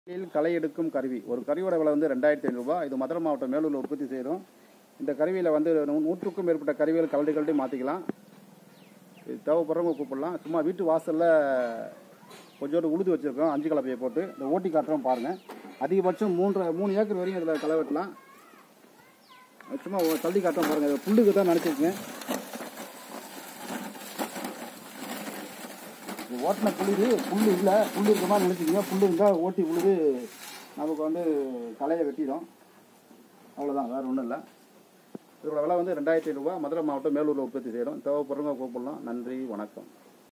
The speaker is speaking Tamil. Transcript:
நெல்லில் களை எடுக்கும் கருவி ஒரு கருவியோட விலை வந்து ரெண்டாயிரத்தி ஐநூறுரூபா இது மதுரை மாவட்டம் மேலூரில் உற்பத்தி செய்கிறோம் இந்த கருவியில் வந்து நூ- நூற்றுக்கும் மேற்பட்ட கருவிகள் கலட்டி கலட்டி மாற்றிக்கலாம் இது தேவைப்படுறவங்க கூப்பிடலாம் சும்மா வீட்டு வாசலில் கொஞ்சோண்டு உழுது வச்சுருக்கோம் அஞ்சு கலப்பையை போட்டு இந்த ஓட்டி காட்டுறோம் பாருங்கள் அதிகபட்சம் மூன்று மூணு ஏக்கர் வரையும் இதில் களை வெட்டலாம் சும்மா ஒரு தள்ளி காட்டுறோம் பாருங்கள் இது புல்லுக்கு தான் நினச்சிருக்கேன் இது ஓட்டின புல் இது புல் இல்லை புல் இருக்க மாதிரி நினச்சிக்கோங்க புல் இருந்தால் ஓட்டி உழுது நமக்கு வந்து களையை வெட்டிடும் அவ்வளோதான் வேறு ஒன்றும் இல்லை இதோட விலை வந்து ரெண்டாயிரத்தி ஐநூறுரூவா மதுரை மாவட்டம் மேலூரில் உற்பத்தி செய்கிறோம் தேவைப்படுறவங்க கூப்பிடலாம் நன்றி வணக்கம்